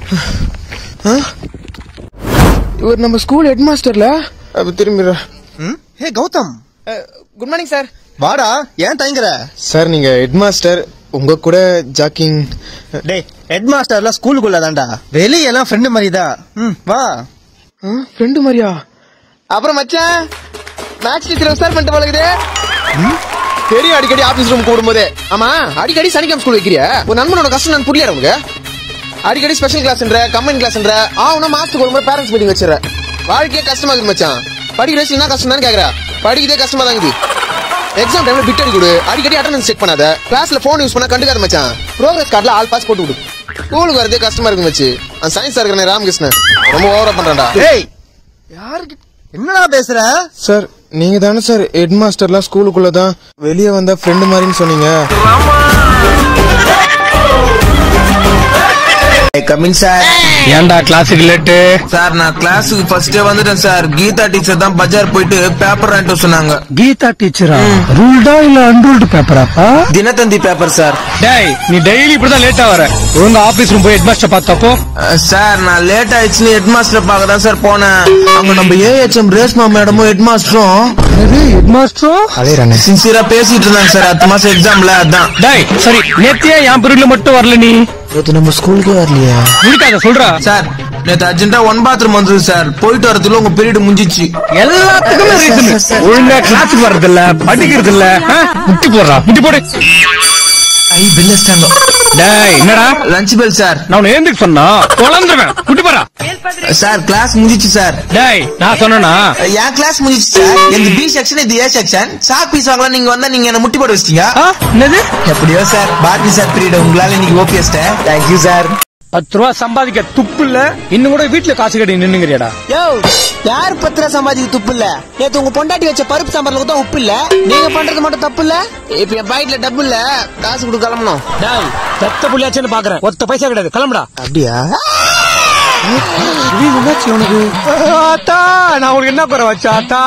இவர் நம்ம school head மாஸ்டர்ல அப்ப திரும்பிடுற ம் hey Gautham good morning sir வாடா ஏன் தயங்குற சார் நீங்க ஹெட் மாஸ்டர் உங்க கூட ஜாக்கிங் டேய் ஹெட் மாஸ்டர்லாம் ஸ்கூலுக்குள்ள தான்டா வெளியெல்லாம் ஃப்ரெண்டு மாதிரி தான் ம் வா ஃப்ரெண்டு மாதிரியா அப்புறம் மச்சான் மேக்ஸ் டீச்சர் விசார் பண்ணிட்டு பழகுது பெரிய அடிக்கடி ஆபீஸ் ரூம் கூடும்போது ஆமா அடிக்கடி சனிக்கிழமை ஸ்கூல் வைக்கிறிய ஒரு நண்பனோட கஷ்டம் நான் புரியல உனக்கு அடிக்கடி ஸ்பெஷல் கிளாஸ்ன்ற கம்பைன் கிளாஸ்ன்ற ஆனா மாசத்துக்கு ஒரு முறை பேரண்ட்ஸ் மீட்டிங் வச்சிடற வாழ்க்கையே கஷ்டமா இருக்குது மச்சான் படிக்கிற வயசுல என்ன கஷ்டம் தான் கேக்குற படிக்கிறதே கஷ்டமா தான் இருக்குது எக்ஸாம் டைம்ல பிட் அடி கொடு அடிக்கடி அட்டெண்டன்ஸ் செக் பண்ணாத கிளாஸ்ல போன் யூஸ் பண்ணா கண்டுக்காத மச்சான் ப்ரோக்ரஸ் கார்டுல ஆல் பாஸ் போட்டு விடு ஸ்கூலுக்கு வரதே கஷ்டமா இருக்கு மச்சி அந்த சயின்ஸ் இருக்கிற ராமகிருஷ்ணன் ரொம்ப ஓவரா பண்றான்டா டேய் யாருக்கு என்னடா பேசுற சார் நீங்க தானே சார் ஹெட் மாஸ்டர்லாம் ஸ்கூலுக்குள்ள தான் வெளியே வந்தா ஃப்ரெண்டு மாதிரின்னு சொன்னீங்க கமிங் சார் ஏன்டா கிளாஸுக்கு லேட்டு சார் நான் கிளாஸுக்கு ஃபர்ஸ்டே வந்துட்டேன் சார் கீதா டீச்சர் தான் பஜார் போயிட்டு பேப்பர் வாங்கிட்டு வர சொன்னாங்க கீதா டீச்சரா ரூல்டா இல்ல அன்ரூல்டு பேப்பராப்பா தினத்தந்தி பேப்பர் சார் டேய் நீ டெய்லி இப்படிதான் லேட்டா வர ஒழுங்கா ஆபீஸ் ரூம் போய் ஹெட் மாஸ்டர் பார்த்தப்போ அஹ், சார் நான் லேட் ஆயிடுச்சுன்னு ஹெட் மாஸ்டர் பார்க்க தான் சார் போனேன் அங்க நம்ம ஏஹெச்எம் ரேஸ்மா மேடமும் ஹெட் மாஸ்டரும் ஹெட் மாஸ்டரும் அதே சின்சியரா பேசிட்டு இருந்தாங்க சார் அடுத்த மாசம் எக்ஸாம்ல அதான் டேய் சரி நேத்தியே என் பீரியட்ல மட்டும் வரல நீ நேத்து நம்ம ஸ்கூலுக்கே வரலையா இருக்காத சொல்றா சார் நேத்து அர்ஜென்ட்டா ஒன் பாத்ரூம் வந்தது சார் போயிட்டு வரதுல உங்க பீரியட் முடிஞ்சிச்சு எல்லாத்துக்குமே ரீசன் ஒழுங்கா கிளாஸுக்கு வர்றது இல்ல படிக்கிறது இல்ல ஆ? முட்டி போடுறா முட்டி போடு ஐ பில் வச்சிட்டாங்க டேய் என்னடா லஞ்ச் பெல் சார் நான் உன்னை ஏந்துக்கு சொன்னா குழந்துருவேன் முட்டி போடுறா சார் கிளாஸ் முடிஞ்சிச்சு சார் டேய் நான் சொன்னேனா என் கிளாஸ் முடிஞ்சிச்சு சார் எங்க பி செக்ஷன் இது ஏ செக்ஷன் சாக் பீஸ் வாங்கலாம் நீங்க வந்தா நீங்க என்ன முட்டி போட வச்சிட்டீங்க ஆ? என்னது எப்படியோ சார் பாரதி சார் பீரியட் உங்களால இன்னைக்கு ஓபிஎஸ்ட தேங்க்யூ சார் பத்து ரூபா சம்பாதிக்க துப்பு இல்ல இன்னும் கூட வீட்டுல காசு கட்டி நின்னுங்கறியாடா யோ யார் பத்து ரூபா சம்பாதிக்கு துப்பு இல்ல நேத்து உங்க பொண்டாட்டி வச்ச பருப்பு சாம்பார்ல தான் உப்பு இல்ல நீங்க பண்றது மட்டும் தப்பு இல்ல இப்ப என் பாக்கெட்ல டப்பு இல்ல காசு கொடுக்க கிளம்பணும் டேய் பெத்த புள்ளியாச்சுன்னு பாக்குறேன் ஒத்த பைசா கிடையாது கிளம்புடா அப்படியா ஆத்தா நான் உனக்கு என்ன குறை வச்சா ஆத்தா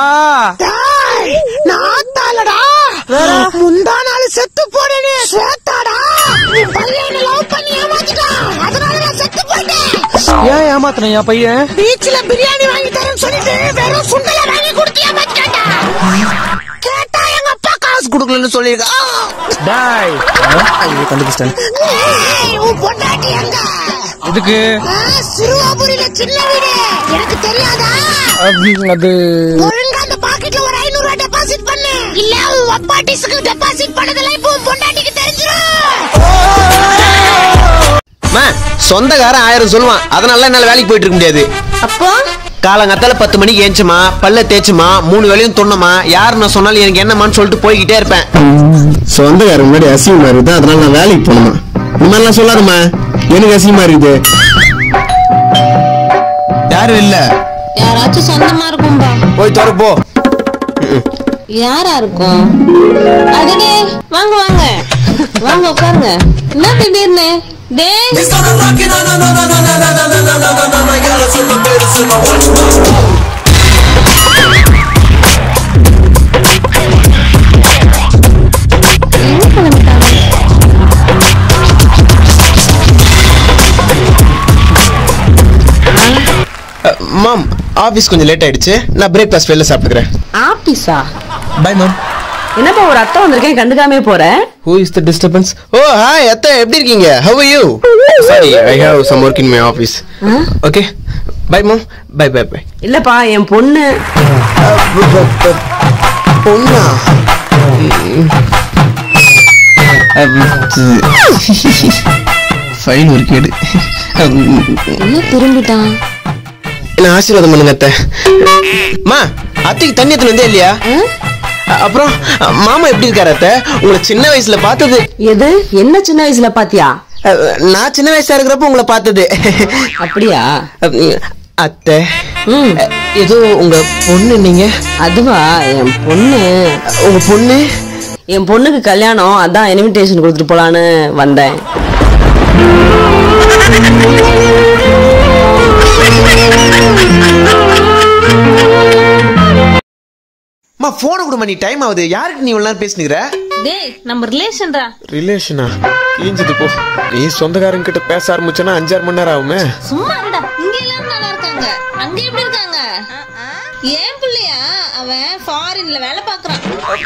நாத்தாலடா முந்தா நாள் செத்து போனேனே சேத்தாடா நீ பையனை லவ் பண்ணி ஏமாத்திட்டான் அதனால நான் செத்து போயிட்டேன் ஏன் ஏமாத்தின என் பையன் பீச்ல பிரியாணி வாங்கி தரேன்னு சொல்லிட்டு வெறும் சுண்டல வாங்கி கொடுத்து ஏமாத்திட்டான்டா கேட்டா எங்க அப்பா காசு கொடுக்கலன்னு சொல்லிருக்கா டேய் கண்டுபிடிச்சிட்டேன் ஏய், உன் பொண்டாட்டி எங்க எதுக்கு ஆ, சிறுவாபுரியில சின்ன வீடு எனக்கு தெரியாதா அது ஒழுங்கா அந்த பாக்கெட்ல ஒரு ஐநூறு ரூபாய் டெபாசிட் பண்ணு இல்ல உன் அப்பாட்டிஸ்க்கு டெபாசிட் பண்ணதெல்லாம் இப்போ உன் பொண்டாட்டிக்கு தெரிஞ்சிடும் சொந்தக்காரன் ஆயிரம் சொல்லுவான் அதனால என்னால வேலைக்கு போயிட்டு இருக்க முடியாது அப்போ காலங்காத்தால பத்து மணிக்கு ஏஞ்சுமா பல்ல தேய்ச்சுமா மூணு வேலையும் துண்ணமா யார் நான் சொன்னாலும் எனக்கு என்னமான்னு சொல்லிட்டு போய்கிட்டே இருப்பேன் சொந்தக்காரன் முன்னாடி அசிங்கமா இருக்குது அதனால நான் வேலைக்கு போகணுமா இந்த மாதிரிலாம் சொல்லாதம்மா எனக்கு அசிங்கமா இருக்குது யாரும் இல்ல யாராச்சும் சொந்தமா இருக்கும்பா போய் தர போ யாரா இருக்கும் அடடே வாங்க வாங்க வாங்க உட்காருங்க என்ன திடீர்னு டேய் எங்க கிளம்பிட்டாங்க மாம் ஆபீஸ் கொஞ்சம் லேட் ஆயிடுச்சு நான் பிரேக்ஃபாஸ்ட் வெளில சாப்பிட்டுக்கிறேன் ஆபீஸா பை மேம் என்னப்பா ஒரு அத்தை வந்திருக்கேன் கண்டுக்காமே போறேன் who is the disturbance oh hi அத்தை எப்படி இருக்கீங்க how are you sorry I have some work in my office okay bye ma'am bye bye bye இல்லப்பா என் பொண்ணு பொண்ணா ஃபைன் ஒரு கேடு என்ன திரும்பிட்டான் என்ன ஆசீர்வாதம் பண்ணுங்க அத்தை மா அத்தைக்கு தண்ணி எத்தனை வந்தே இல்லையா அ- அப்புறம் அ, மாமா எப்படி இருக்காரு அத்தை உங்களை சின்ன வயசுல பார்த்தது எது என்ன சின்ன வயசுல பாத்தியா அ, நான் சின்ன வயசா இருக்கிறப்ப உங்களை பார்த்தது அப்படியா அ, அத்தை ம் அ, ஏதோ உங்க பொண்ணு நீங்க அதுவா என் பொண்ணு உங்க பொண்ணு என் பொண்ணுக்கு கல்யாணம் அதான் இன்விடேஷன் கொடுத்துட்டு போலான்னு வந்தேன் மா போனை கொடுமா நீ டைம் ஆகுது யாருக்கு நீ இவ்வளவு நேரம் பேசுனுங்கிற டேய் நம்ம ரிலேஷன்டா ரிலேஷனா கீஞ்சது போ நீ சொந்தக்காரங்க கிட்ட பேச ஆரம்பிச்சனா அஞ்சாறு மணி நேரம் ஆகுமே சும்மா இருடா இங்க எல்லாரும் நல்லா இருக்காங்க அங்க எப்படி இருக்காங்க ஏன் பிள்ளையா அவன் ஃபாரின்ல வேலை பாக்குறான்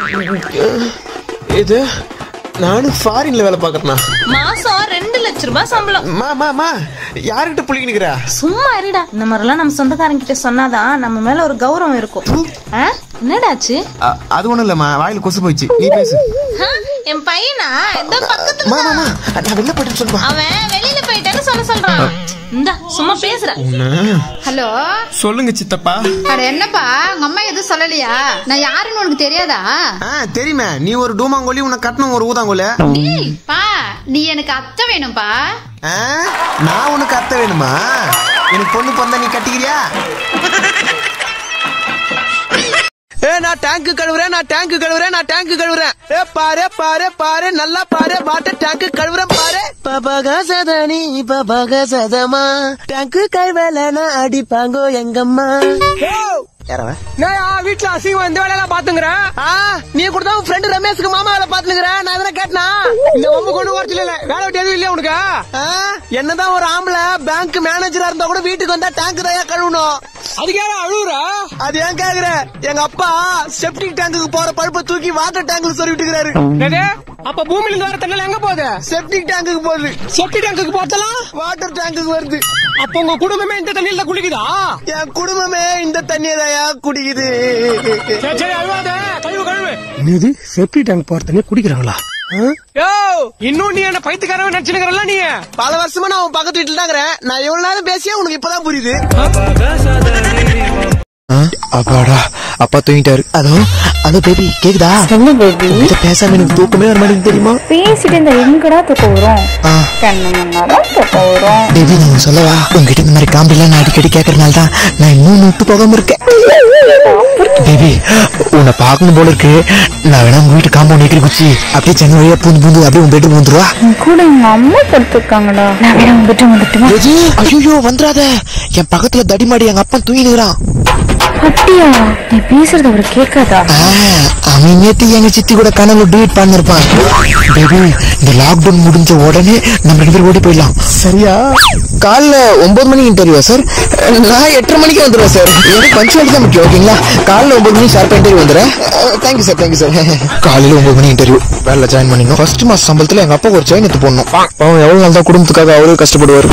இது நானும் ஃபாரின்ல வேலை பாக்குறேனா மாசம் ரெண்டு லட்ச ரூபாய் சம்பளம் மா மா மா யாருக்கிட்ட புள்ளிக்கு நிக்கிறா சும்மா இருடா இந்த மாதிரிலாம் நம்ம சொந்தக்காரங்க கிட்ட சொன்னாதான் நம்ம மேல ஒரு கௌரவம் இருக்கும் ஆ? என்னடாச்சு அ- அது ஒண்ணும் இல்லம்மா வாயில கொசு போயிடுச்சு நீ பேசு ஆ? என் பையனா எந்த பக்கத்துல மா மா தான். மா நான் வெளில போயிட்டு சொல்லுமா அவன் வெளியில போயிட்டான்னு சொல்ல சொல்றான் இந்தா சும்மா பேசுற ஹலோ சொல்லுங்க சித்தப்பா அட என்னப்பா உங்க அம்மா எதுவும் சொல்லலையா நான் யாருன்னு உனக்கு தெரியாதா ஆ தெரியுமே நீ ஒரு டூமாங்கோலி உன்னை கட்டணும் ஒரு ஊதாங்கோல டேய், பா நீ எனக்கு அத்தை வேணும்பா ஆ? நான் உனக்கு அத்தை வேணுமா எனக்கு பொண்ணு பிறந்தா நீ கட்டிக்கிறியா ஏ நான் டேங்க் கழுவுறேன் நான் டேங்க் கழுவுறேன் நான் டேங்க் கழுவுறேன் ஏ பாரு பாரு பாரு நல்லா பாரு வாட்டர் டேங்க் கழுவுறேன் பாரு பபக சதனி பபக சதமா டேங்கு கைவேலனா அடிப்பாங்கோ எங்கம்மா நான் வீட்டுல அசிங்கம் இந்த வேலையெல்லாம் பாத்துங்கிறேன் நீ கூட தான் உன் ஃப்ரெண்டு ரமேஷ்க்கு மாமா வேலை பாத்துக்கிறேன் நான் எதனா கேட்டனா இந்த ஒம்பு கொண்டு வரச்சு இல்ல வேலை விட்டு எதுவும் இல்லையா உனக்கு ஆ? என்னதான் ஒரு ஆம்பளை பேங்க் மேனேஜரா இருந்தா கூட வீட்டுக்கு வந்தா டேங்க் தான் கழுவணும் அதுக்கு யாரும் அழுகுற அது ஏன் கேக்குற எங்க அப்பா செப்டிக் டேங்குக்கு போற பழுப்பை தூக்கி வாட்டர் டேங்க்ல சொருவிட்டு இருக்கிறாரு அப்ப பூமியில இருந்து வர தண்ணி எங்க போகுது செப்டிக் டேங்குக்கு போகுது செப்டிக் டேங்குக்கு போறதெல்லாம் வாட்டர் டேங்குக்கு வருது அப்ப உங்க குடும்பமே இந்த தண்ணியில குளிக்குதா என் குடும்பமே இந்த தண்ணியை தான் குடிக்குது என்னது சேஃப்டி டேங்க் போற தண்ணி குடிக்கிறாங்களா இன்னும் நீ என்ன பைத்துக்காரவே நினைச்சுக்கிறல்ல நீ பல வருஷமா நான் உன் பக்கத்து வீட்டுல தாங்கிறேன் நான் எவ்வளவு நேரம் பேசியா உனக்கு இப்பதான் புரியுது அப்பாடா அப்பா தூங்கிட்டாரு அதோ அதோ பேபி கேக்குதா சொல்லு பேபி இத பேசாம எனக்கு தூக்கமே வர மாட்டேங்குது தெரியுமா பேசிட்டு இந்த எங்கடா தூக்கம் வரும் கண்ணு முன்னாதான் தூக்கம் வரும் பேபி நீங்க சொல்லவா உங்ககிட்ட இந்த மாதிரி காமெடிலாம் நான் அடிக்கடி கேக்குறதுனால தான் நான் இன்னும் விட்டு போகாம இருக்கேன் பேபி உன்னை பார்க்கணும் போல இருக்கு நான் வேணா உங்க வீட்டு காம்பவுண்ட் ஏற்றி குச்சி அப்படியே ஜன்னல் வழியா பூந்து பூந்து அப்படியே உன் பெட்ரூம் வந்துருவா உன் கூட எங்க அம்மா படுத்திருக்காங்கடா நான் வேற உங்ககிட்ட வந்துட்டுமா ஐயோ வந்துடாத என் பக்கத்துல தடிமாடி எங்க அப்பா தூங்கினுக்குறான் அப்படியா நீ பேசுறது அவரு கேட்காதா அவன் நேத்து எங்க சித்தி கூட கனவுல டூட் பண்ணிருப்பான் பேபி இந்த லாக்டவுன் முடிஞ்ச உடனே நம்ம ரெண்டு பேரும் ஓடி போயிடலாம் சரியா காலைல ஒன்பது மணிக்கு இன்டர்வியூ சார் நான் எட்டரை மணிக்கு வந்துடுவேன் சார் எனக்கு பஞ்சுவாலிட்டி தான் முக்கியம் ஓகேங்களா காலைல ஒன்பது மணிக்கு ஷார்ப்பா இன்டர்வியூ வந்துடுறேன் தேங்க்யூ சார் தேங்க்யூ சார் காலையில ஒன்பது மணி இன்டர்வியூ வேலை ஜாயின் பண்ணிடணும் ஃபர்ஸ்ட் மாச சம்பளத்துல எங்க அப்பா ஒரு செயின் எடுத்து போடணும் அவன் எவ்வளவு நாள் தான் குடும்பத்துக்காக அவரே கஷ்டப்படுவாரு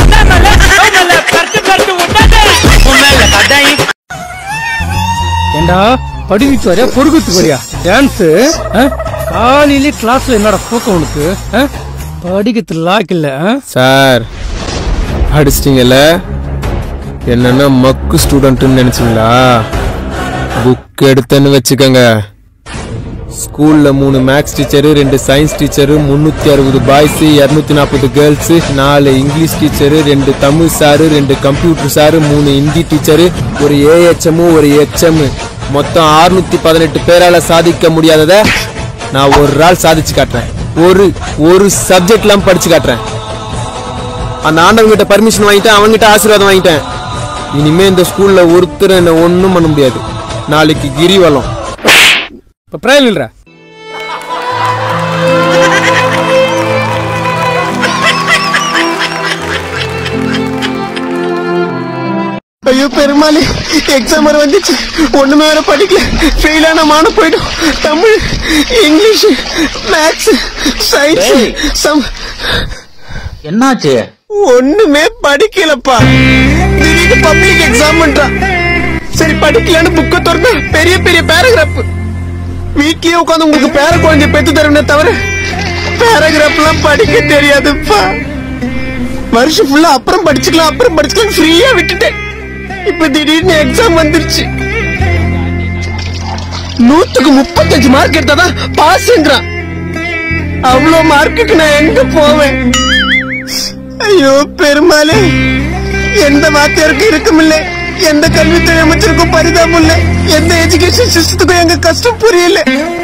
ஏண்டா படிக்கிட்டு வரையா பொறுக்குத்து வரையா டான்ஸ் காலையிலே கிளாஸ்ல என்னடா தூக்கம் உனக்கு ஆ? படிக்கிறது லாக் இல்ல ஆ? சார் அடிச்சிட்டீங்கல்ல என்னன்னா மக்கு ஸ்டூடெண்ட்னு நினைச்சீங்களா புக் எடுத்தேன்னு வச்சுக்கோங்க ஸ்கூல்ல மூணு மேக்ஸ் டீச்சரு ரெண்டு சயின்ஸ் டீச்சரு முன்னூத்தி அறுபது பாய்ஸ் இருநூத்தி நாற்பது கேர்ள்ஸ் நாலு இங்கிலீஷ் டீச்சரு ரெண்டு தமிழ் சாரு ரெண்டு கம்ப்யூட்டர் சாரு மூணு ஹிந்தி டீச்சரு ஒரு ஏஹெச்எம் ஒரு எச்எம் மொத்தம் 618 பதினெட்டு பேரால சாதிக்க முடியாதத நான் ஒரு நாள் சாதிச்சு காட்டுறேன் ஒரு ஒரு சப்ஜெக்ட்லாம் படிச்சு காட்டுறேன் அந்த ஆண்டவங்க கிட்ட பர்மிஷன் வாங்கிட்டேன் அவன்கிட்ட ஆசீர்வாதம் வாங்கிட்டேன் இனிமே இந்த ஸ்கூல்ல ஒருத்தர் என்ன ஒண்ணும் பண்ண முடியாது நாளைக்கு கிரிவலம் இப்ப பிரயம் இல்ல ஐயோ பெருமாளே எக்ஸாம் வர வந்துச்சு ஒண்ணுமே வேற படிக்கல ஃபெயில் ஆன மான போயிடும் தமிழ் இங்கிலீஷ் மேக்ஸ் சயின்ஸ் சம் என்னாச்சு ஒண்ணுமே படிக்கலப்பா திடீர்னு பப்ளிக் எக்ஸாம் பண்றான் சரி படிக்கலன்னு புக்க திறந்தா பெரிய பெரிய பேராகிராஃப் வீட்லயே உட்காந்து உங்களுக்கு பேர குழந்தை பெத்து தருவனே தவிர பேராகிராஃப் எல்லாம் படிக்க தெரியாதுப்பா வருஷம் ஃபுல்லா அப்புறம் படிச்சுக்கலாம் அப்புறம் படிச்சுக்கலாம் ஃப்ரீயா விட்டுட்டேன் இப்ப திடீர்னு எக்ஸாம் வந்துருச்சு நூத்துக்கு முப்பத்தஞ்சு மார்க் எடுத்தாதான் பாஸ்ன்றான் அவ்வளவு மார்க்குக்கு நான் எங்க போவேன் ஐயோ பெருமாளே எந்த வாத்தியாருக்கும் இருக்குமில்ல எந்த கல்வித்துறை அமைச்சருக்கும் பரிதாபம் இல்ல எந்த எஜுகேஷன் சிஸ்டத்துக்கும் எங்க கஷ்டம் புரியல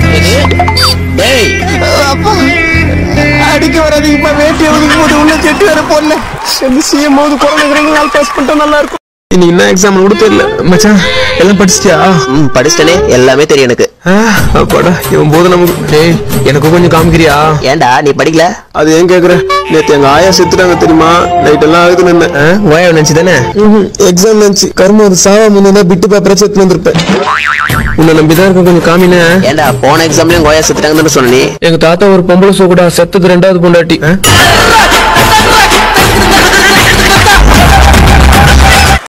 அப்பா அடிக்க வராதீங்கப்பா வேட்டி ஒதுக்கும் போது உள்ள செட்டு வேற போடல சிஎம் போது குழந்தைங்க நாள் பாஸ் பண்ணிட்டா நல்லா இருக்கும் இன்னைக்கு என்ன எக்ஸாம் கூட தெரியல மச்சான் எல்லாம் படிச்சிட்டியா ம் படிச்சிட்டனே எல்லாமே தெரியும் எனக்கு அப்பாடா இவன் போது நமக்கு டேய் எனக்கு கொஞ்சம் காமிக்கிறியா ஏன்டா நீ படிக்கல அது ஏன் கேக்குற நேத்து எங்க ஆயா செத்துட்டாங்க தெரியுமா நைட் எல்லாம் ஆகுது நின்னேன் ஓய நினைச்சு தானே எக்ஸாம் நினைச்சு கர்மம் அது சாவா முன்னா பிட்டு பேப்பரை செத்து வந்திருப்பேன் உன்னை நம்பிதான் இருக்க கொஞ்சம் காமினே ஏன்டா போன எக்ஸாம்லயும் கோயா செத்துட்டாங்கன்னு தானே சொன்ன நீ எங்க தாத்தா ஒரு பொம்பளை சோக்குடா செத்தது ரெண்டாவது பொண்டாட்டி